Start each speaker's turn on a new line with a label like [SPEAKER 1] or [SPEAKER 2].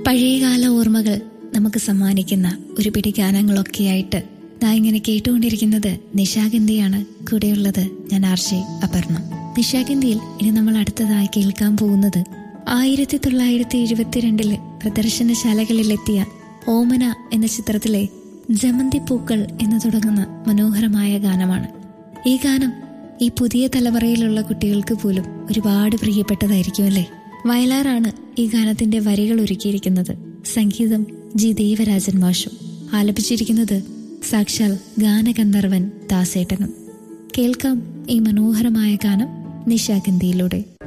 [SPEAKER 1] പഴയകാല ഓർമ്മകൾ നമുക്ക് സമ്മാനിക്കുന്ന ഒരു പിടി ഗാനങ്ങളൊക്കെയായിട്ട് ദാ ഇങ്ങനെ കേട്ടുകൊണ്ടിരിക്കുന്നത് നിശാഗന്ധിയാണ് കൂടെയുള്ളത് ഞാൻ ആർഷെ അപർണ നിശാഗന്ധിയിൽ ഇനി നമ്മൾ അടുത്തതായി കേൾക്കാൻ പോകുന്നത് ആയിരത്തി തൊള്ളായിരത്തി എഴുപത്തിരണ്ടില് പ്രദർശനശാലകളിലെത്തിയ ഓമന എന്ന ചിത്രത്തിലെ ജമന്തി പൂക്കൾ എന്ന് തുടങ്ങുന്ന മനോഹരമായ ഗാനമാണ് ഈ ഗാനം ഈ പുതിയ തലമുറയിലുള്ള കുട്ടികൾക്ക് പോലും ഒരുപാട് പ്രിയപ്പെട്ടതായിരിക്കും അല്ലേ വയലാറാണ് ഈ ഗാനത്തിന്റെ വരികൾ ഒരുക്കിയിരിക്കുന്നത് സംഗീതം ജി ദേവരാജൻ മാഷും ആലപിച്ചിരിക്കുന്നത് സാക്ഷാൽ ഗാനഗന്ധർവൻ ദാസേട്ടനും കേൾക്കാം ഈ മനോഹരമായ ഗാനം നിശാഗന്ധിയിലൂടെ